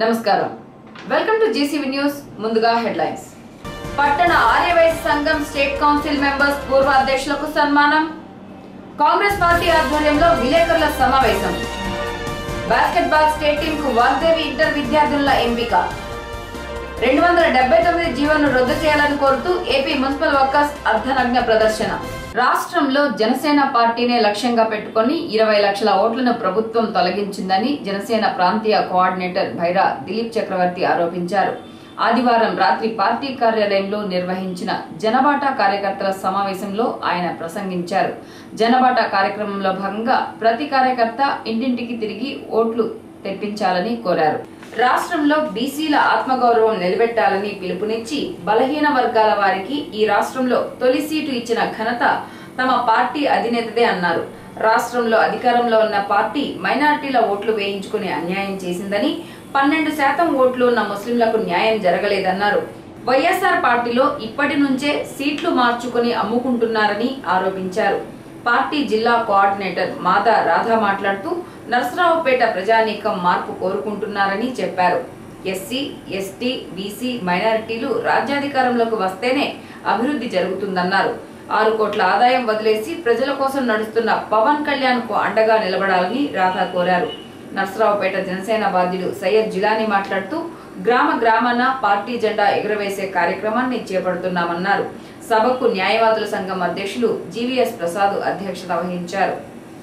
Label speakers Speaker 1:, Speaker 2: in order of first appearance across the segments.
Speaker 1: నమస్కారం welcome to GCV news ముందుగా headlines పట్టణ ఆర్యవైశ్య సంఘం స్టేట్ కౌన్సిల్ మెంబర్స్ పూర్వ అధ్యక్షులకు సన్మానం కాంగ్రెస్ పార్టీ ఆధ్వర్యంలో విలేకరుల సమావేశం బాస్కెట్బాల్ స్టేట్ టీమ్ కు వాగ్దేవి ఇంటర్ విద్యార్థుల ఎంపిక రెండు వందల డెబ్బై తొమ్మిది జీవోను రద్దు చేయాలని కోరుతూ ఏపీ మున్సిపల్ వర్కర్స్ అర్ధనగ్న ప్రదర్శన రాష్ట్రంలో జనసేన పార్టీనే లక్ష్యంగా పెట్టుకొని ఇరవై లక్షల ఓట్లను ప్రభుత్వం తొలగించిందని జనసేన ప్రాంతీయ కోఆర్డినేటర్ భైరా దిలీప్ చక్రవర్తి ఆరోపించారు ఆదివారం రాత్రి పార్టీ కార్యాలయంలో నిర్వహించిన జనబాటా కార్యకర్తల సమావేశంలో ఆయన ప్రసంగించారు జనబాటా కార్యక్రమంలో భాగంగా ప్రతి కార్యకర్త ఇంటింటికి తిరిగి ఓట్లు తెప్పించాలని కోరారు రాష్ట్రంలో బీసీల ఆత్మగౌరవం నిలబెట్టాలని పిలుపునిచ్చి బలహీన వర్గాల వారికి ఈ రాష్ట్రంలో తొలి సీటు ఇచ్చిన ఘనత తమ పార్టీ అధినేతదే అన్నారు రాష్ట్రంలో అధికారంలో ఉన్న పార్టీ మైనారిటీల ఓట్లు వేయించుకుని అన్యాయం చేసిందని పన్నెండు శాతం ఓట్లు ఉన్న ముస్లింలకు న్యాయం జరగలేదన్నారు వైఎస్ఆర్ పార్టీలో ఇప్పటి నుంచే సీట్లు మార్చుకుని అమ్ముకుంటున్నారని ఆరోపించారు పార్టీ జిల్లా కోఆర్డినేటర్ మాదా రాధా మాట్లాడుతూ నరసరావుపేట ప్రజానీకం మార్పు కోరుకుంటున్నారని చెప్పారు ఎస్సీ ఎస్టీ బీసీ మైనారిటీలు రాజ్యాధికారంలోకి వస్తేనే అభివృద్ధి జరుగుతుందన్నారు ఆరు కోట్ల ఆదాయం వదిలేసి ప్రజల కోసం నడుస్తున్న పవన్ కళ్యాణ్ కు అండగా నిలబడాలని రాధా కోరారు నరసరావుపేట జనసేన బాధ్యుడు సయ్యద్ జిలానీ మాట్లాడుతూ గ్రామ గ్రామాన పార్టీ జెండా ఎగురవేసే కార్యక్రమాన్ని చేపడుతున్నామన్నారు సభకు న్యాయవాదుల సంఘం అధ్యక్షులు జీవీఎస్ ప్రసాద్ అధ్యక్షత వహించారు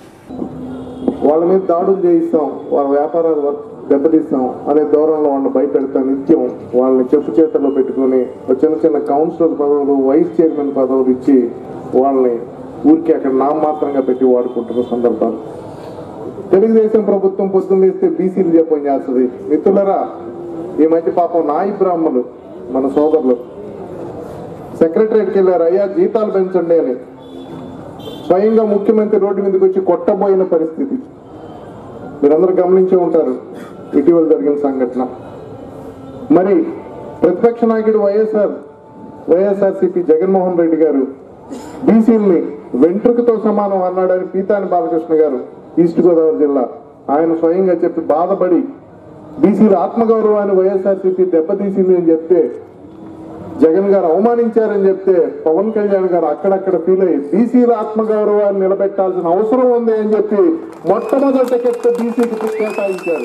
Speaker 2: వాళ్ళ మీద దాడులు చేయిస్తాం వాళ్ళ వ్యాపారాలు వర్క్ దెబ్బతీస్తాం అనే ధోరణిలో వాళ్ళని భయపెడతాం నిత్యం వాళ్ళని చెప్పు చేతల్లో పెట్టుకొని ఒక చిన్న చిన్న కౌన్సిలర్ పదవులు వైస్ చైర్మన్ పదవులు ఇచ్చి వాళ్ళని ఊరికి అక్కడ నామమాత్రంగా పెట్టి వాడుకుంటున్న సందర్భాలు తెలుగుదేశం ప్రభుత్వం పొద్దున్న లేస్తే బీసీలు జపం చేస్తుంది మిత్రులరా ఈ మధ్య పాపం నాయి బ్రాహ్మణులు మన సోదరులు సెక్రటరీకి వెళ్ళారు అయ్యా జీతాలు పెంచండి అని స్వయంగా ముఖ్యమంత్రి రోడ్డు మీదకి వచ్చి కొట్టబోయిన పరిస్థితి మీరందరూ గమనించే ఉంటారు ఇటీవల జరిగిన సంఘటన మరి ప్రతిపక్ష నాయకుడు వైఎస్ఆర్ వైఎస్ఆర్సిపి జగన్మోహన్ రెడ్డి గారు బీసీలని వెంట్రుకతో సమానం అన్నాడని పీతాని బాలకృష్ణ గారు ఈస్ట్ గోదావరి జిల్లా ఆయన స్వయంగా చెప్పి బాధపడి బీసీల ఆత్మగౌరవాన్ని వైఎస్ఆర్సీపీ దెబ్బతీసింది అని చెప్తే జగన్ గారు అవమానించారని చెప్తే పవన్ కళ్యాణ్ గారు అక్కడక్కడ ఫీల్ అయ్యి బీసీల ఆత్మగౌరవాన్ని నిలబెట్టాల్సిన అవసరం ఉంది అని చెప్పి మొట్టమొదటి టికెట్ బీసీకి కేటాయించారు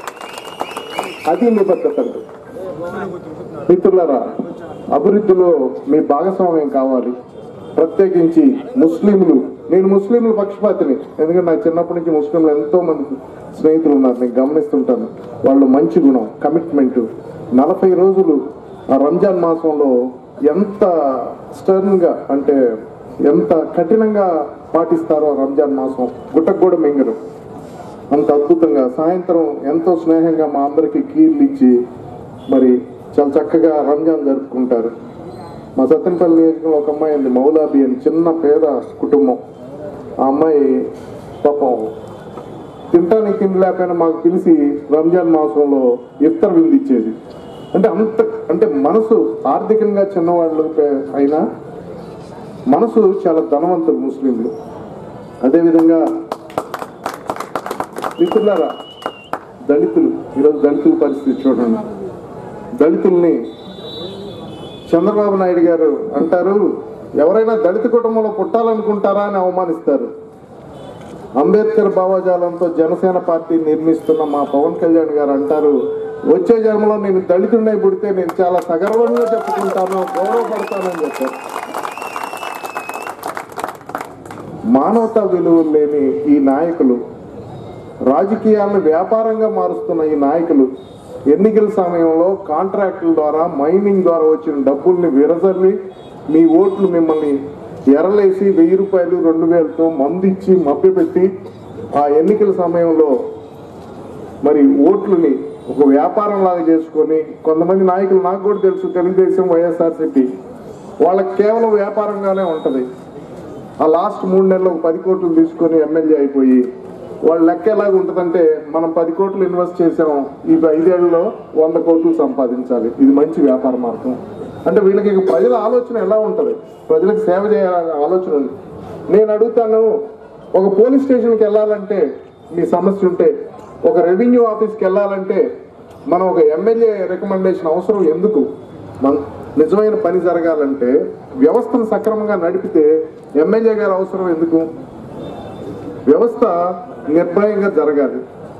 Speaker 2: అది నిబద్ధత అంటే. మిత్రులారా అభివృద్ధిలో మీ భాగస్వామ్యం కావాలి ప్రత్యేకించి ముస్లింలు నేను ముస్లింల పక్షపాతిని ఎందుకంటే నాకు చిన్నప్పటి నుంచి ముస్లింలు ఎంతో మంది స్నేహితులు ఉన్నారు నేను గమనిస్తుంటాను వాళ్ళు మంచి గుణం కమిట్మెంట్ నలభై రోజులు ఆ రంజాన్ మాసంలో ఎంత స్టర్న్ గా అంటే ఎంత కఠినంగా పాటిస్తారో రంజాన్ మాసం గుట్టకు కూడా మింగరు అంత అద్భుతంగా సాయంత్రం ఎంతో స్నేహంగా మా అందరికి కీర్లు ఇచ్చి మరి చాలా చక్కగా రంజాన్ జరుపుకుంటారు మా సత్తెనపల్లి నియోజకవర్గంలో ఒక అమ్మాయి ఉంది మౌలాబి అని చిన్న పేద కుటుంబం ఆ అమ్మాయి పాపం తింటానికి తిండి లేకపోయినా మాకు పిలిచి రంజాన్ మాసంలో ఇఫ్తర్ విందు ఇచ్చేది అంటే అంత అంటే మనసు ఆర్థికంగా చిన్నవాళ్ళు పే- అయినా మనసు చాలా ధనవంతులు ముస్లింలు అదేవిధంగా మిత్రులారా దళితులు ఈరోజు దళితుల పరిస్థితి చూడండి దళితుల్ని చంద్రబాబు నాయుడు గారు అంటారు ఎవరైనా దళిత కుటుంబంలో పుట్టాలనుకుంటారా అని అవమానిస్తారు అంబేద్కర్ భావజాలంతో జనసేన పార్టీ నిర్మిస్తున్న మా పవన్ కళ్యాణ్ గారు అంటారు వచ్చే జన్మలో నేను దళితుడినై పుడితే నేను చాలా సగర్వంగా చెప్పుకుంటాను గౌరవపడతానని చెప్పారు మానవతా విలువలు లేని ఈ నాయకులు రాజకీయాలను వ్యాపారంగా మారుస్తున్న ఈ నాయకులు ఎన్నికల సమయంలో కాంట్రాక్టుల ద్వారా మైనింగ్ ద్వారా వచ్చిన డబ్బుల్ని విరజల్లి మీ ఓట్లు మిమ్మల్ని ఎరలేసి వెయ్యి రూపాయలు రెండు వేలతో మందిచ్చి మభ్యపెట్టి ఆ ఎన్నికల సమయంలో మరి ఓట్లని ఒక వ్యాపారం లాగా చేసుకొని కొంతమంది నాయకులు నాకు కూడా తెలుసు తెలుగుదేశం వైఎస్ఆర్సీపీ వాళ్ళకి కేవలం వ్యాపారంగానే ఉంటది ఆ లాస్ట్ మూడు నెలలు ఒక పది కోట్లు తీసుకొని ఎమ్మెల్యే అయిపోయి వాళ్ళ లెక్క ఎలాగ ఉంటుందంటే మనం పది కోట్లు ఇన్వెస్ట్ చేసాం ఈ ఐదేళ్లలో వంద కోట్లు సంపాదించాలి ఇది మంచి వ్యాపార మార్గం అంటే వీళ్ళకి ఇక ప్రజల ఆలోచన ఎలా ఉంటుంది ప్రజలకు సేవ చేయాలనే ఆలోచన ఉంది నేను అడుగుతాను ఒక పోలీస్ స్టేషన్కి వెళ్ళాలంటే మీ సమస్య ఉంటే ఒక రెవెన్యూ ఆఫీస్కి వెళ్ళాలంటే మనం ఒక ఎమ్మెల్యే రికమెండేషన్ అవసరం ఎందుకు మన నిజమైన పని జరగాలంటే వ్యవస్థను సక్రమంగా నడిపితే ఎమ్మెల్యే గారి అవసరం ఎందుకు వ్యవస్థ నిర్భయంగా జరగాలి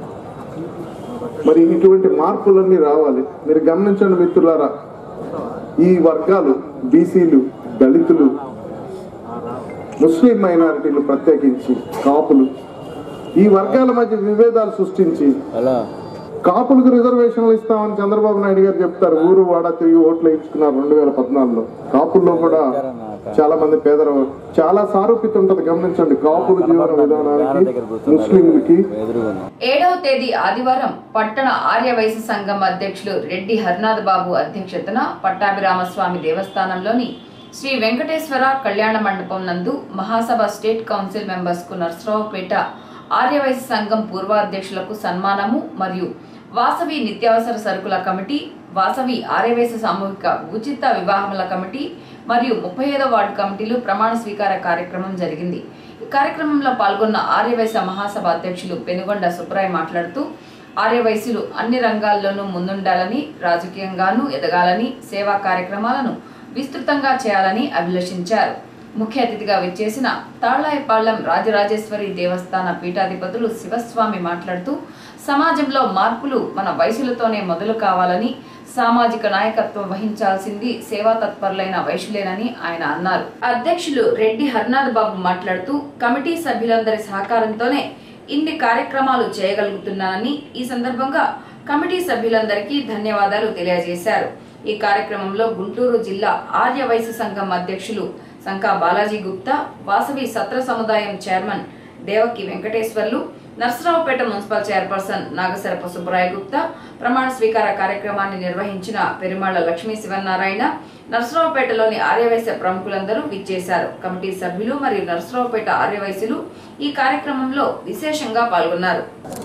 Speaker 2: మరి ఇటువంటి మార్పులన్నీ రావాలి మీరు గమనించండి మిత్రులారా ఈ వర్గాలు బీసీలు దళితులు ముస్లిం మైనారిటీలు ప్రత్యేకించి కాపులు ఈ వర్గాల మధ్య విభేదాలు సృష్టించి కాపులకు రిజర్వేషన్లు ఇస్తామని చంద్రబాబు నాయుడు గారు చెప్తారు ఊరు వాడ తిరిగి ఓట్లు వేయించుకున్నారు రెండు వేల పద్నాలుగులో కాపుల్లో కూడా చాలా మంది పేదల చాలా సారూప్యత ఉంటది గమనించండి కాపుల జీవన విధానానికి ముస్లింలకి
Speaker 1: ఏడవ తేదీ ఆదివారం పట్టణ ఆర్యవైశ్య సంఘం అధ్యక్షులు రెడ్డి హరినాథ్ బాబు అధ్యక్షతన పట్టాభిరామస్వామి దేవస్థానంలోని శ్రీ వెంకటేశ్వర కళ్యాణ మండపం నందు మహాసభ స్టేట్ కౌన్సిల్ మెంబర్స్ కు నర్సరావుపేట ఆర్యవైశ్య సంఘం పూర్వాధ్యక్షులకు సన్మానము మరియు వాసవి నిత్యావసర సరుకుల కమిటీ వాసవి ఆర్యవైశ్య సామూహిక ఉచిత వివాహముల కమిటీ మరియు ముప్పై ఐదో వార్డు కమిటీలు ప్రమాణ స్వీకార కార్యక్రమం జరిగింది ఈ కార్యక్రమంలో పాల్గొన్న ఆర్యవైశ్య మహాసభ అధ్యక్షులు పెనుగొండ సుబ్రాయ్ మాట్లాడుతూ ఆర్యవైశ్యులు అన్ని రంగాల్లోనూ ముందుండాలని రాజకీయంగానూ ఎదగాలని సేవా కార్యక్రమాలను విస్తృతంగా చేయాలని అభిలషించారు ముఖ్య అతిథిగా విచ్చేసిన తాళ్లాయపాళ్యం రాజరాజేశ్వరి దేవస్థాన పీఠాధిపతులు శివస్వామి మాట్లాడుతూ సమాజంలో మార్పులు మన వయసులతోనే మొదలు కావాలని సామాజిక నాయకత్వం వహించాల్సింది సేవా తత్పరులైన వైశ్యులేనని ఆయన అన్నారు అధ్యక్షులు రెడ్డి హర్నాథ్ బాబు మాట్లాడుతూ కమిటీ సభ్యులందరి సహకారంతోనే ఇన్ని కార్యక్రమాలు చేయగలుగుతున్నానని ఈ సందర్భంగా కమిటీ సభ్యులందరికీ ధన్యవాదాలు తెలియజేశారు ఈ కార్యక్రమంలో గుంటూరు జిల్లా ఆర్య వైశ్య సంఘం అధ్యక్షులు సంకా బాలాజీ గుప్తా వాసవి సత్ర సముదాయం chairman Devaki Venkateswarlu Narasaraopet municipal chairperson Nagasarapa Subbaraya Gupta ప్రమాణ స్వీకార కార్యక్రమాన్ని నిర్వహించిన పెరుమాళ్ల లక్ష్మీ శివనారాయణ నర్సరావుపేటలోని ఆర్యవైశ్య ప్రముఖులందరూ విచ్చేశారు కమిటీ సభ్యులు మరియు నర్సరావుపేట ఆర్యవైశ్యులు ఈ కార్యక్రమంలో విశేషంగా పాల్గొన్నారు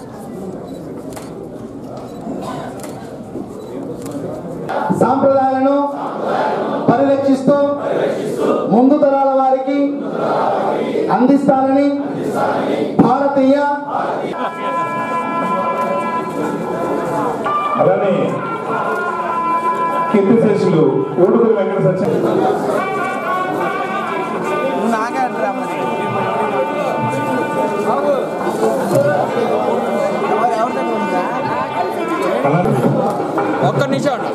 Speaker 3: సాంప్రదాయాలను పరిరక్షిస్తూ ముందు తరాల వారికి అందిస్తానని భారతీయ
Speaker 4: అలానే కీర్తిశేషులు ఊడుగురు వెంకట సత్యం
Speaker 5: ఒక్క నిమిషం ఉండు.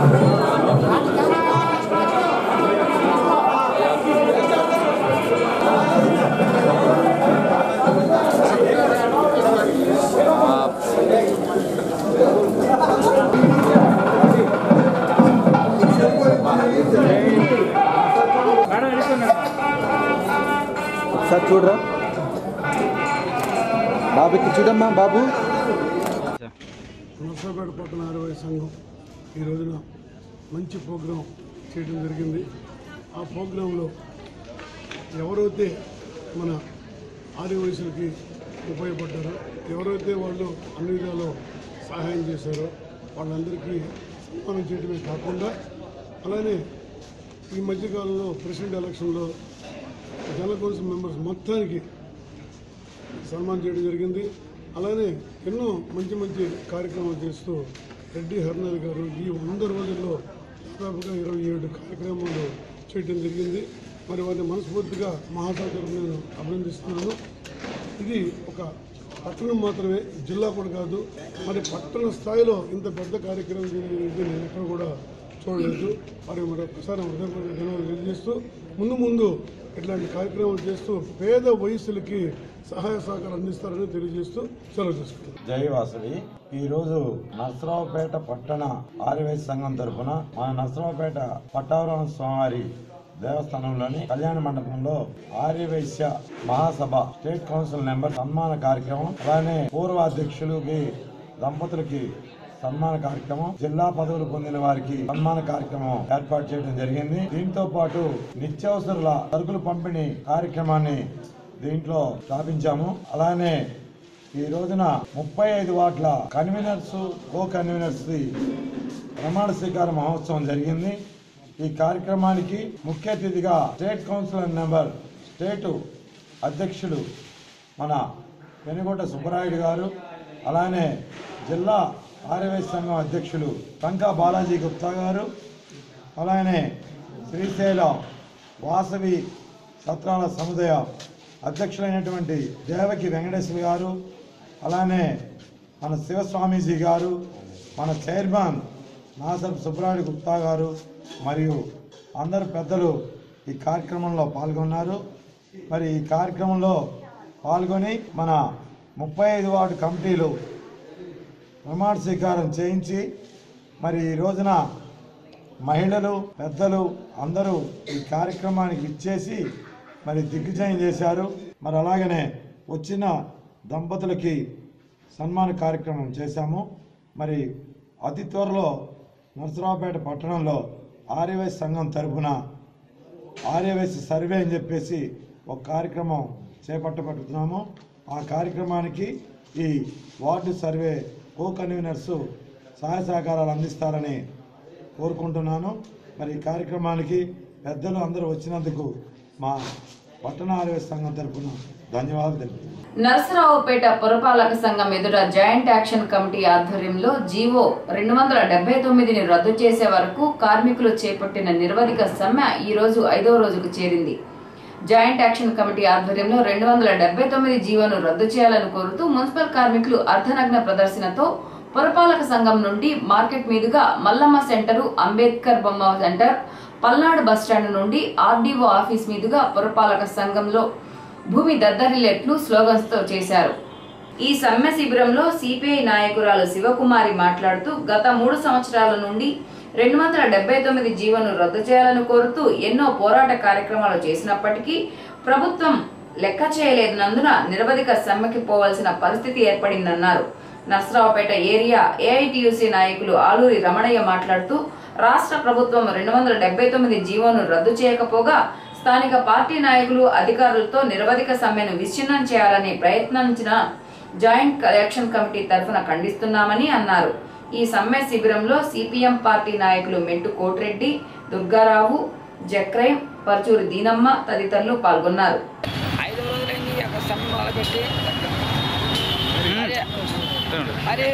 Speaker 6: సార్ చూడరా బాబుకి చూడమ్మా బాబు
Speaker 7: నర్సాపేట పట్టణ ఆరవై సంఘం ఈ రోజున మంచి ప్రోగ్రాం చేయడం జరిగింది ఆ ప్రోగ్రాంలో ఎవరైతే మన ఆది వయసులకి ఉపయోగపడ్డారో ఎవరైతే వాళ్ళు అన్ని విధాలో సహాయం చేశారో వాళ్ళందరికీ సన్మానం చేయడమే కాకుండా అలానే ఈ మధ్యకాలంలో ప్రెసిడెంట్ ఎలక్షన్లో జనరల్ కౌన్సిల్ మెంబర్స్ మొత్తానికి సన్మానం చేయడం జరిగింది అలానే ఎన్నో మంచి మంచి కార్యక్రమాలు చేస్తూ రెడ్డి హర్నాథ్ గారు ఈ వంద రోజుల్లో దాదాపుగా ఇరవై ఏడు కార్యక్రమాలు చేయడం జరిగింది మరి వారిని మనస్ఫూర్తిగా మహాసాగరం నేను అభినందిస్తున్నాను ఇది ఒక పట్టణం మాత్రమే జిల్లా కూడా కాదు మరి పట్టణ స్థాయిలో ఇంత పెద్ద కార్యక్రమం జరిగింది నేను ఎక్కడ కూడా చూడలేదు మరి మరొకసారి హృదయపూర్వక ధన్యవాదాలు తెలియజేస్తూ ముందు ముందు ఇట్లాంటి కార్యక్రమాలు చేస్తూ పేద వయసులకి సహాయ సహకారం అందిస్తారని తెలియజేస్తూ సెలవు తీసుకుంటాను
Speaker 8: జై వాసవి ఈరోజు నర్సరావుపేట పట్టణ ఆర్యవైశ్య సంఘం తరఫున మన నర్సరావుపేట పట్టావరం స్వామివారి దేవస్థానంలోని కళ్యాణ మండపంలో ఆర్యవైశ్య మహాసభ స్టేట్ కౌన్సిల్ నెంబర్ సన్మాన కార్యక్రమం అలానే పూర్వ అధ్యక్షులకి దంపతులకి సన్మాన కార్యక్రమం జిల్లా పదవులు పొందిన వారికి సన్మాన కార్యక్రమం ఏర్పాటు చేయడం జరిగింది దీంతో పాటు నిత్యావసరాల సరుకులు పంపిణీ కార్యక్రమాన్ని దీంట్లో స్థాపించాము అలానే ఈ రోజున ముప్పై ఐదు వాట్ల కన్వీనర్స్ కో కన్వీనర్స్ ప్రమాణ స్వీకార మహోత్సవం జరిగింది ఈ కార్యక్రమానికి ముఖ్య అతిథిగా స్టేట్ కౌన్సిలర్ నెంబర్ స్టేటు అధ్యక్షుడు మన పెనుగొండ సుబ్బరాయుడు గారు అలానే జిల్లా ఆర్యవైశ్య సంఘం అధ్యక్షులు టంకా బాలాజీ గుప్తా గారు అలానే శ్రీశైలం వాసవి సత్రాల సముదాయ అధ్యక్షులైనటువంటి దేవకి వెంకటేశ్వర గారు అలానే మన శివస్వామీజీ గారు మన చైర్మన్ నాసర్ సుబ్రాయుడు గుప్తా గారు మరియు అందరు పెద్దలు ఈ కార్యక్రమంలో పాల్గొన్నారు మరి ఈ కార్యక్రమంలో పాల్గొని మన ముప్పై ఐదు వార్డు కమిటీలు ప్రమాణ స్వీకారం చేయించి మరి ఈ రోజున మహిళలు పెద్దలు అందరూ ఈ కార్యక్రమానికి ఇచ్చేసి మరి దిగ్విజయం చేశారు మరి అలాగనే వచ్చిన దంపతులకి సన్మాన కార్యక్రమం చేశాము మరి అతి త్వరలో నరసరావుపేట పట్టణంలో ఆర్యవైశ్య సంఘం తరఫున ఆర్యవైశ్య సర్వే అని చెప్పేసి ఒక కార్యక్రమం చేపట్టబడుతున్నాము ఆ కార్యక్రమానికి ఈ వార్డు సర్వే కో కన్వీనర్సు సహాయ సహకారాలు అందిస్తారని కోరుకుంటున్నాను మరి ఈ కార్యక్రమానికి పెద్దలు అందరూ వచ్చినందుకు మా పట్టణ ఆర్యవైశ్య సంఘం తరఫున ధన్యవాదాలు తెలుపుతున్నాను
Speaker 1: నరసరావుపేట పురపాలక సంఘం ఎదుట జాయింట్ యాక్షన్ కమిటీ ఆధ్వర్యంలో జీవో రెండు వందల డెబ్బై తొమ్మిదిని రద్దు చేసే వరకు కార్మికులు చేపట్టిన నిరవధిక సమ్మె ఈ రోజు ఐదవ రోజుకు చేరింది జాయింట్ యాక్షన్ కమిటీ ఆధ్వర్యంలో రెండు వందల డెబ్బై తొమ్మిది జీవోను రద్దు చేయాలని కోరుతూ మున్సిపల్ కార్మికులు అర్ధనగ్న ప్రదర్శనతో పురపాలక సంఘం నుండి మార్కెట్ మీదుగా మల్లమ్మ సెంటరు అంబేద్కర్ బొమ్మ సెంటర్ పల్నాడు బస్టాండ్ నుండి ఆర్డీఓ ఆఫీస్ మీదుగా పురపాలక సంఘంలో భూమి దద్దరిల్లెట్లు స్లోగన్స్ తో చేశారు ఈ సమ్మె శిబిరంలో సిపిఐ నాయకురాలు శివకుమారి మాట్లాడుతూ గత మూడు సంవత్సరాల నుండి రెండు వందల డెబ్బై తొమ్మిది జీవోను రద్దు చేయాలని కోరుతూ ఎన్నో పోరాట కార్యక్రమాలు చేసినప్పటికీ ప్రభుత్వం లెక్క చేయలేదన్నందున నిరవధిక సమ్మెకి పోవాల్సిన పరిస్థితి ఏర్పడిందన్నారు నర్సరావుపేట ఏరియా ఏఐటియుసి నాయకులు ఆలూరి రమణయ్య మాట్లాడుతూ రాష్ట్ర ప్రభుత్వం రెండు వందల డెబ్బై తొమ్మిది జీవోను రద్దు చేయకపోగా స్థానిక పార్టీ నాయకులు అధికారులతో నిరవధిక సమ్మెను విచ్ఛిన్నం చేయాలని ప్రయత్నించిన జాయింట్ కలెక్షన్ కమిటీ తరఫున ఖండిస్తున్నామని అన్నారు ఈ సమ్మె శిబిరంలో సిపిఎం పార్టీ నాయకులు మెంటు కోటిరెడ్డి దుర్గారావు జక్రై పరచూరి దీనమ్మ తదితరులు పాల్గొన్నారు
Speaker 5: ఐదు రోజులైంది అక్కడ సమ్మె మొదలుపెట్టి అరే అరే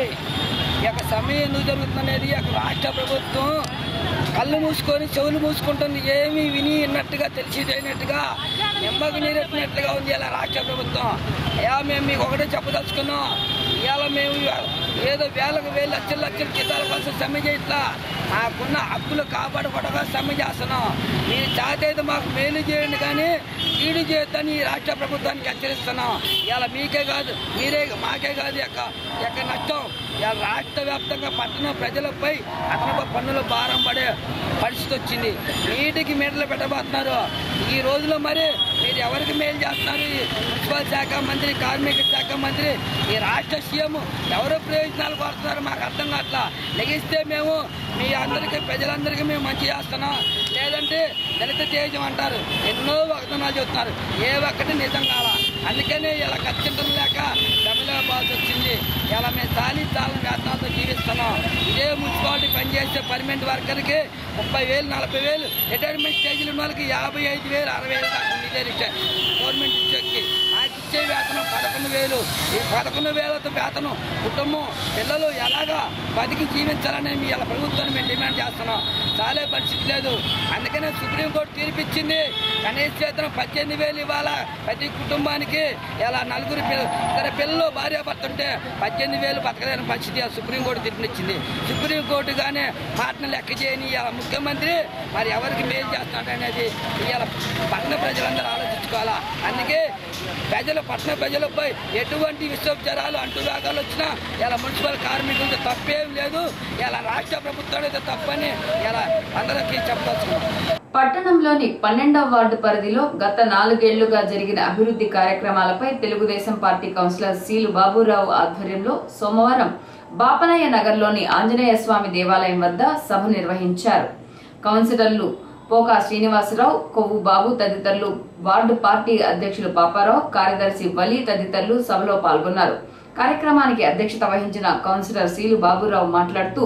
Speaker 5: ఈ యొక్క సమ్మె ఎందుకు జరుగుతుందనేది అక్కడ రాష్ట్ర ప్రభుత్వం కళ్ళు మూసుకొని చెవులు మూసుకుంటుంది ఏమీ విని విన్నట్టుగా తెలిసి తెలియనట్టుగా నిమ్మకు నీరెట్టినట్టుగా ఉంది ఇలా రాష్ట్ర ప్రభుత్వం అయ్యా మేము మీకు ఒకటే చెప్పదలుచుకున్నాం ఇవాళ మేము ఏదో వేలకు వేలు లక్షల లక్షల జీతాల కోసం సమ్మె చేయట్లా మాకున్న హక్కులు కాపాడుకోవడంగా సమ్మె చేస్తున్నాం మీరు చేతైతే మాకు మేలు చేయండి కానీ కీడు చేయొద్దని ఈ రాష్ట్ర ప్రభుత్వానికి హెచ్చరిస్తున్నాం ఇలా మీకే కాదు మీరే మాకే కాదు యొక్క యొక్క నష్టం ఇలా రాష్ట్ర వ్యాప్తంగా పట్టణ ప్రజలపై అదనపు పన్నుల భారం పడే పరిస్థితి వచ్చింది నీటికి మీటలు పెట్టబోతున్నారు ఈ రోజులో మరి మీరు ఎవరికి మేలు చేస్తున్నారు ఈ మున్సిపల్ శాఖ మంత్రి కార్మిక శాఖ మంత్రి ఈ రాష్ట్ర సీఎం ఎవరు ప్రయోజనాలు కోరుతున్నారు మాకు అర్థం కావట్లా లెగిస్తే మేము మీ అందరికీ ప్రజలందరికీ మేము మంచి చేస్తున్నాం లేదంటే దళిత తేజం అంటారు ఎన్నో వాగ్దానాలు చెబుతున్నారు ఏ ఒక్కటి నిజం కాల అందుకనే ఇలా ఖచ్చితం లేక తమిళబాద్ వచ్చింది ఇలా మేము చాలీ చాలని వేతనాలతో జీవిస్తున్నాం ఇదే మున్సిపాలిటీ పనిచేసే పర్మనెంట్ వర్కర్కి ముప్పై వేలు నలభై వేలు రిటైర్మెంట్ స్టేజ్లో ఉన్న వాళ్ళకి యాభై ఐదు వేలు అరవై వేలు దాకా ఉంది ఇదే రిటైర్ గవర్నమెంట్ ఇచ్చేకి నాకు ఇచ్చే వేతనం పదకొండు వేలు ఈ పదకొండు వేలతో వేతనం కుటుంబం పిల్లలు ఎలాగా బతికి జీవించాలని మీ ఇలా ప్రభుత్వాన్ని మేము డిమాండ్ చేస్తున్నాం చాలే పరిస్థితి లేదు అందుకనే సుప్రీంకోర్టు తీర్పిచ్చింది కనీస వేతనం పద్దెనిమిది వేలు ఇవ్వాలా ప్రతి కుటుంబానికి ఇలా నలుగురు పిల్ల- ఇద్దరు పిల్లలు భార్య భర్త ఉంటే పద్దెనిమిది వేలు బతకలేని పరిస్థితి ఆ సుప్రీంకోర్టు తీర్పునిచ్చింది సుప్రీంకోర్టు కానీ మాటను లెక్క చేయని ఇలా ముఖ్యమంత్రి మరి ఎవరికి మేలు చేస్తాడు అనేది ఇవాళ పట్టణ ప్రజలందరూ ఆలోచించుకోవాలా అందుకే ప్రజలు పట్టణ ప్రజలపై ఎటువంటి విశ్వోపచారాలు అంటువ్యాగాలు వచ్చినా ఇలా మున్సిపల్ కార్మికులతో తప్పేం లేదు ఇలా రాష్ట్ర ప్రభుత్వానికి తప్పని ఇలా అందరికీ చెప్పదలుచుకున్నాం
Speaker 1: పట్టణంలోని పన్నెండవ వార్డు పరిధిలో గత నాలుగేళ్లుగా జరిగిన అభివృద్ధి కార్యక్రమాలపై తెలుగుదేశం పార్టీ కౌన్సిలర్ సీలు బాబురావు ఆధ్వర్యంలో సోమవారం బాపనయ్య నగర్లోని ఆంజనేయ స్వామి దేవాలయం వద్ద సభ నిర్వహించారు కౌన్సిలర్లు పోకా శ్రీనివాసరావు కొవ్వు బాబు తదితరులు వార్డు పార్టీ అధ్యక్షులు పాపారావు కార్యదర్శి వలి తదితరులు సభలో పాల్గొన్నారు కార్యక్రమానికి అధ్యక్షత వహించిన కౌన్సిలర్ సీలు బాబురావు మాట్లాడుతూ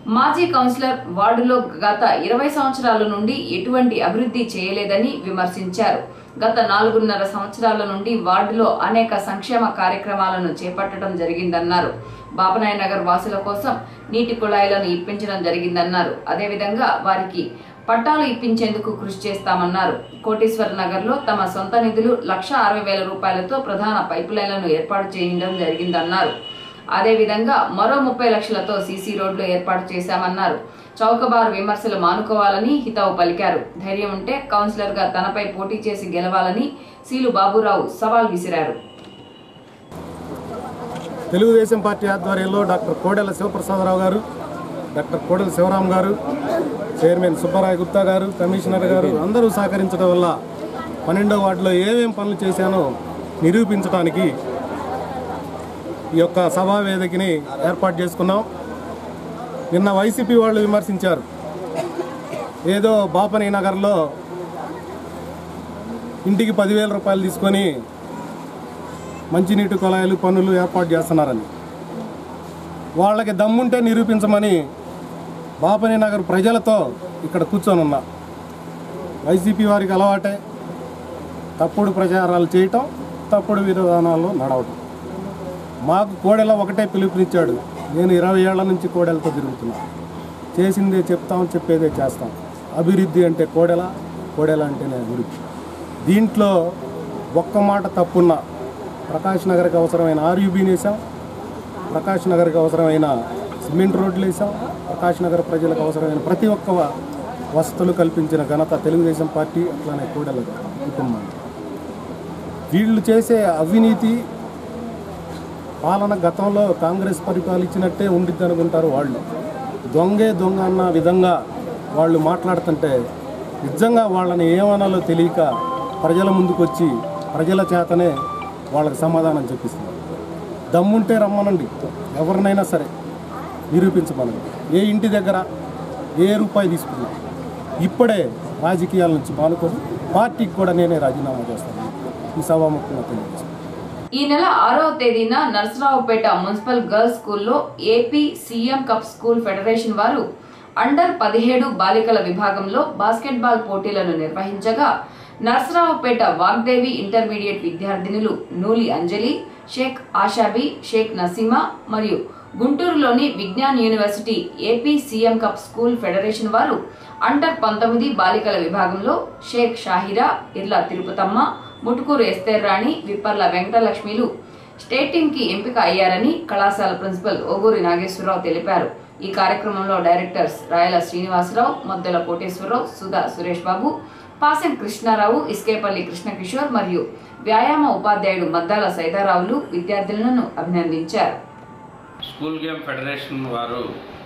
Speaker 1: మాజీ కౌన్సిలర్ వార్డులో గత ఇరవై సంవత్సరాల నుండి ఎటువంటి అభివృద్ధి చేయలేదని విమర్శించారు గత నాలుగున్నర సంవత్సరాల నుండి వార్డులో అనేక సంక్షేమ కార్యక్రమాలను చేపట్టడం జరిగిందన్నారు బాబనాయ నగర్ వాసుల కోసం నీటి కుళాయిలను ఇప్పించడం జరిగిందన్నారు అదేవిధంగా వారికి పట్టాలు ఇప్పించేందుకు కృషి చేస్తామన్నారు కోటేశ్వర నగర్ లో తమ సొంత నిధులు లక్ష అరవై వేల రూపాయలతో ప్రధాన పైపు లైన్లను ఏర్పాటు చేయడం జరిగిందన్నారు అదేవిధంగా మరో ముప్పై లక్షలతో సీసీ రోడ్లు ఏర్పాటు చేశామన్నారు చౌకబారు విమర్శలు మానుకోవాలని హితవు పలికారు ధైర్యం ఉంటే కౌన్సిలర్ గా తనపై పోటీ చేసి గెలవాలని సీలు బాబురావు సవాల్ విసిరారు
Speaker 7: తెలుగుదేశం పార్టీ ఆధ్వర్యంలో డాక్టర్ కోడెల శివప్రసాదరావు గారు డాక్టర్ కోడెల శివరాం గారు చైర్మన్ సుబ్బరాయ గుప్తా గారు కమిషనర్ గారు అందరూ సహకరించడం వల్ల పన్నెండో వార్డులో ఏమేం పనులు చేశానో నిరూపించడానికి ఈ యొక్క సభా వేదికని ఏర్పాటు చేసుకున్నాం నిన్న వైసీపీ వాళ్ళు విమర్శించారు ఏదో బాపని నగర్లో ఇంటికి పదివేల రూపాయలు తీసుకొని మంచినీటి కుళాయిలు పనులు ఏర్పాటు చేస్తున్నారని వాళ్ళకి దమ్ముంటే నిరూపించమని బాపని నగర్ ప్రజలతో ఇక్కడ కూర్చొని ఉన్నా వైసీపీ వారికి అలవాటే తప్పుడు ప్రచారాలు చేయటం తప్పుడు విధానాల్లో నడవటం మాకు కోడెల ఒకటే పిలుపునిచ్చాడు నేను ఇరవై ఏళ్ల నుంచి కోడెలతో తిరుగుతున్నా చేసిందే చెప్తాం చెప్పేదే చేస్తాం అభివృద్ధి అంటే కోడెల కోడెల అంటేనే అభివృద్ధి దీంట్లో ఒక్క మాట తప్పున్న ప్రకాష్ నగర్కి అవసరమైన ఆర్యూబీని వేసాం ప్రకాష్ నగర్కి అవసరమైన సిమెంట్ రోడ్లు వేసాం ప్రకాష్ నగర్ ప్రజలకు అవసరమైన ప్రతి ఒక్క వసతులు కల్పించిన ఘనత తెలుగుదేశం పార్టీ అట్లానే కూడల కుటుంబం వీళ్ళు చేసే అవినీతి పాలన గతంలో కాంగ్రెస్ పరిపాలించినట్టే ఉండిద్ది అనుకుంటారు వాళ్ళు దొంగే దొంగ అన్న విధంగా వాళ్ళు మాట్లాడుతుంటే నిజంగా వాళ్ళని ఏమనాలో తెలియక ప్రజల ముందుకు వచ్చి ప్రజల చేతనే వాళ్ళకి సమాధానం చెప్పిస్తున్నారు దమ్ముంటే రమ్మనండి ఎవరినైనా సరే నిరూపించమనండి ఏ ఇంటి దగ్గర ఏ రూపాయి తీసుకున్నా ఇప్పుడే రాజకీయాల నుంచి మానుకొని పార్టీకి కూడా నేనే రాజీనామా చేస్తాను ఈ సభాముఖంగా తెలియజేస్తాను
Speaker 1: ఈ నెల ఆరవ తేదీన నర్సరావుపేట మున్సిపల్ గర్ల్స్ స్కూల్లో AP CM cup school federation వారు అండర్ పదిహేడు బాలికల విభాగంలో బాస్కెట్బాల్ పోటీలను నిర్వహించగా నర్సరావుపేట వాగ్దేవి ఇంటర్మీడియట్ విద్యార్థినులు నూలి అంజలి షేక్ ఆషాబి షేక్ నసీమా మరియు గుంటూరులోని Vignan university AP CM cup school federation వారు అండర్ పంతొమ్మిది బాలికల విభాగంలో షేక్ షాహిరా ఇర్లా తిరుపతమ్మ ముటుకూరు ఎస్తేర్ రాణి విప్పర్ల వెంకటలక్ష్మిలు స్టేట్ టీమ్ కి ఎంపిక అయ్యారని కళాశాల ప్రిన్సిపల్ ఓగూరి నాగేశ్వరరావు తెలిపారు ఈ కార్యక్రమంలో డైరెక్టర్స్ రాయల శ్రీనివాసరావు మొద్దల కోటేశ్వరరావు సుధా సురేష్ బాబు పాసెం కృష్ణారావు ఇస్కేపల్లి కృష్ణకిషోర్ మరియు వ్యాయామ ఉపాధ్యాయుడు మద్దాల సైదారావులు విద్యార్థులను అభినందించారు
Speaker 9: స్కూల్ గేమ్ ఫెడరేషన్ వారు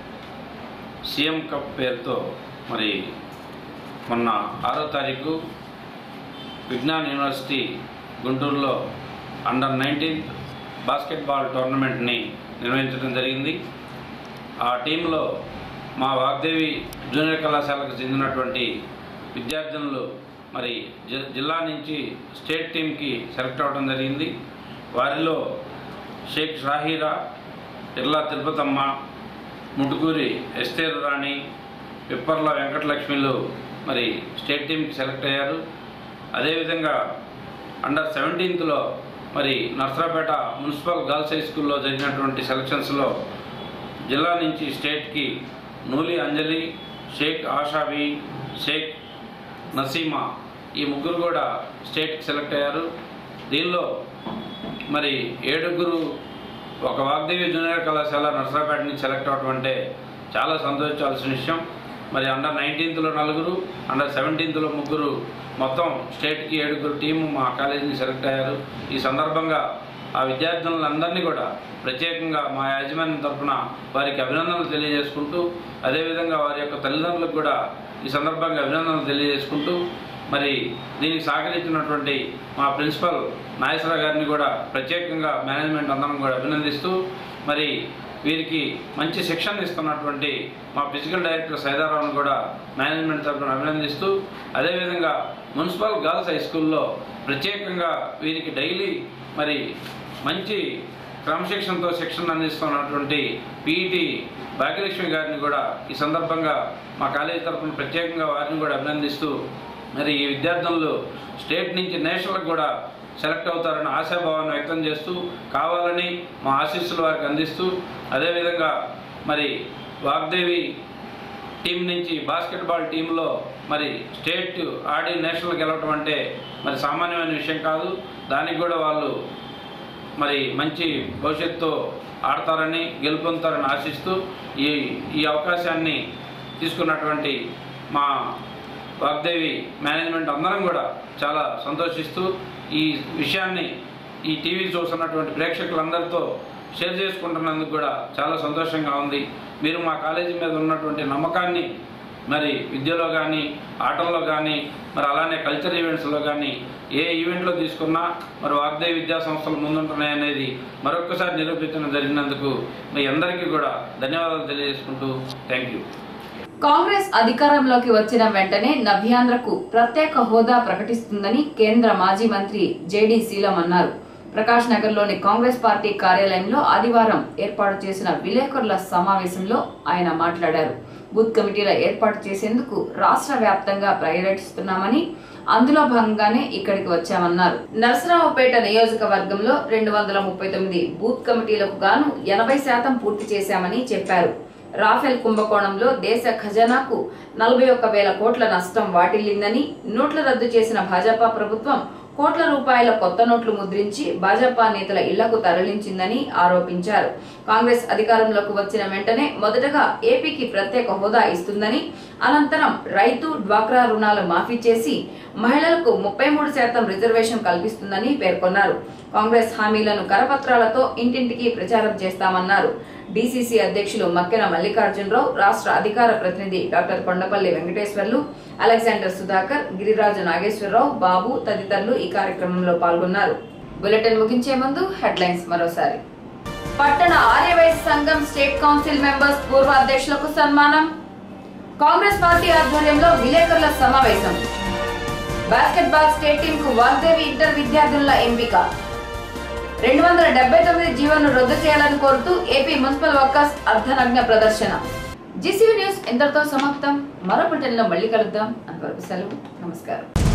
Speaker 9: సీఎం కప్ పేరుతో మరి మొన్న ఆరో తారీఖు విజ్ఞాన్ యూనివర్సిటీ గుంటూరులో అండర్ నైన్టీన్త్ బాస్కెట్బాల్ టోర్నమెంట్ని నిర్వహించడం జరిగింది ఆ టీంలో మా వాగ్దేవి జూనియర్ కళాశాలకు చెందినటువంటి విద్యార్థినులు మరి జి- జిల్లా నుంచి స్టేట్ టీంకి సెలెక్ట్ అవ్వడం జరిగింది వారిలో షేక్ షాహీరా ఇర్లా తిరుపతమ్మ ముటుకూరి ఎస్తేరు రాణి పిప్పర్ల వెంకటలక్ష్మిలు మరి స్టేట్ టీంకి సెలెక్ట్ అయ్యారు అదేవిధంగా అండర్ సెవెంటీన్త్లో మరి నర్సరాపేట మున్సిపల్ గర్ల్స్ హై స్కూల్లో జరిగినటువంటి సెలక్షన్స్లో జిల్లా నుంచి స్టేట్కి నూలి అంజలి షేక్ ఆషాబి షేక్ నసీమా ఈ ముగ్గురు కూడా స్టేట్కి సెలెక్ట్ అయ్యారు దీనిలో మరి ఏడుగురు ఒక వాగ్దేవి జూనియర్ కళాశాల నర్సరాపేట నుంచి సెలెక్ట్ అవడం అంటే చాలా సంతోషించాల్సిన విషయం మరి అండర్ నైన్టీన్త్లో నలుగురు అండర్ సెవెంటీన్త్లో ముగ్గురు మొత్తం స్టేట్కి ఏడుగురు టీము మా కాలేజీని సెలెక్ట్ అయ్యారు ఈ సందర్భంగా ఆ విద్యార్థులందరినీ కూడా ప్రత్యేకంగా మా యాజమాన్యం తరఫున వారికి అభినందనలు తెలియజేసుకుంటూ అదేవిధంగా వారి యొక్క తల్లిదండ్రులకు కూడా ఈ సందర్భంగా అభినందనలు తెలియజేసుకుంటూ మరి దీనికి సహకరించినటువంటి మా ప్రిన్సిపల్ నాగేశ్వర గారిని కూడా ప్రత్యేకంగా మేనేజ్మెంట్ అందరం కూడా అభినందిస్తూ మరి వీరికి మంచి శిక్షణ ఇస్తున్నటువంటి మా ఫిజికల్ డైరెక్టర్ సైదారావును కూడా మేనేజ్మెంట్ తరఫున అభినందిస్తూ అదేవిధంగా మున్సిపల్ గర్ల్స్ హై స్కూల్లో ప్రత్యేకంగా వీరికి డైలీ మరి మంచి క్రమశిక్షణతో శిక్షణ అందిస్తున్నటువంటి పీఈటీ భాగ్యలక్ష్మి గారిని కూడా ఈ సందర్భంగా మా కాలేజీ తరఫున ప్రత్యేకంగా వారిని కూడా అభినందిస్తూ మరి ఈ విద్యార్థులు స్టేట్ నుంచి నేషనల్కి కూడా సెలెక్ట్ అవుతారని ఆశాభావాన్ని వ్యక్తం చేస్తూ కావాలని మా ఆశీస్సులు వారికి అందిస్తూ అదేవిధంగా మరి వాగ్దేవి టీం నుంచి బాస్కెట్బాల్ టీంలో మరి స్టేట్ ఆడి నేషనల్ గెలవటం అంటే మరి సామాన్యమైన విషయం కాదు దానికి కూడా వాళ్ళు మరి మంచి భవిష్యత్తుతో ఆడతారని గెలుపొందుతారని ఆశిస్తూ ఈ ఈ అవకాశాన్ని తీసుకున్నటువంటి మా వాగ్దేవి మేనేజ్మెంట్ అందరం కూడా చాలా సంతోషిస్తూ ఈ విషయాన్ని ఈ టీవీ చూస్తున్నటువంటి ప్రేక్షకులందరితో షేర్ చేసుకుంటున్నందుకు కూడా చాలా సంతోషంగా ఉంది మీరు మా కాలేజీ మీద ఉన్నటువంటి నమ్మకాన్ని మరి విద్యలో కానీ ఆటల్లో కానీ మరి అలానే కల్చర్ ఈవెంట్స్లో కానీ ఏ ఈవెంట్లో తీసుకున్నా మరి వాగ్దేవి విద్యా సంస్థలు ముందుంటున్నాయి అనేది మరొక్కసారి నిరూపించడం జరిగినందుకు మీ అందరికీ కూడా ధన్యవాదాలు తెలియజేసుకుంటూ థ్యాంక్ యూ
Speaker 1: కాంగ్రెస్ అధికారంలోకి వచ్చిన వెంటనే నవ్యాంధ్రకు ప్రత్యేక హోదా ప్రకటిస్తుందని కేంద్ర మాజీ మంత్రి జేడీ శీలం అన్నారు ప్రకాష్ నగర్ లోని కాంగ్రెస్ పార్టీ కార్యాలయంలో ఆదివారం ఏర్పాటు చేసిన విలేకరుల సమావేశంలో ఆయన మాట్లాడారు బూత్ కమిటీల ఏర్పాటు చేసేందుకు రాష్ట్ర వ్యాప్తంగా పర్యటిస్తున్నామని అందులో భాగంగానే ఇక్కడికి వచ్చామన్నారు నరసరావుపేట నియోజకవర్గంలో రెండు వందల ముప్పై తొమ్మిది బూత్ కమిటీలకు గాను ఎనభై శాతం పూర్తి చేశామని చెప్పారు రాఫెల్ కుంభకోణంలో దేశ ఖజానాకు నలభై ఒక్క వేల కోట్ల నష్టం వాటిల్లిందని నోట్ల రద్దు చేసిన భాజపా ప్రభుత్వం కోట్ల రూపాయల కొత్త నోట్లు ముద్రించి భాజపా నేతల ఇళ్లకు తరలించిందని ఆరోపించారు కాంగ్రెస్ అధికారంలోకి వచ్చిన వెంటనే మొదటగా ఏపీకి ప్రత్యేక హోదా ఇస్తుందని అనంతరం రైతు డ్వాక్రా రుణాలు మాఫీ చేసి మహిళలకు ముప్పై మూడు శాతం రిజర్వేషన్ కల్పిస్తుందని పేర్కొన్నారు కాంగ్రెస్ హామీలను కరపత్రాలతో ఇంటింటికి ప్రచారం చేస్తామన్నారు డీసీసీ అధ్యక్షులు మక్కెన మల్లికార్జునరావు రాష్ట్ర అధికార ప్రతినిధి డాక్టర్ కొండపల్లి వెంకటేశ్వర్లు అలెగ్జాండర్ సుధాకర్ గిరిరాజు నాగేశ్వరరావు బాబు తదితరులు ఈ కార్యక్రమంలో పాల్గొన్నారు బులెటిన్ ముగించే ముందు హెడ్లైన్స్ మరోసారి పట్టణ ఆర్యవైశ్య సంఘం స్టేట్ కౌన్సిల్ మెంబర్స్ పూర్వ అధ్యక్షులకు సన్మానం కాంగ్రెస్ పార్టీ ఆధ్వర్యంలో విలేకరుల సమావేశం బాస్కెట్బాల్ స్టేట్ టీమ్ కు వాగ్దేవి ఇంటర్ విద్యార్థుల ఎంపిక రెండు వందల డెబ్బై తొమ్మిది జీవోను రద్దు చేయాలని కోరుతూ ఏపీ మున్సిపల్ వర్కర్స్ అర్ధనగ్న ప్రదర్శన జీసీవీ న్యూస్ ఇంతటితో సమాప్తం మరో బులెటిన్లో మళ్ళీ కలుద్దాం అంతవరకు సెలవు నమస్కారం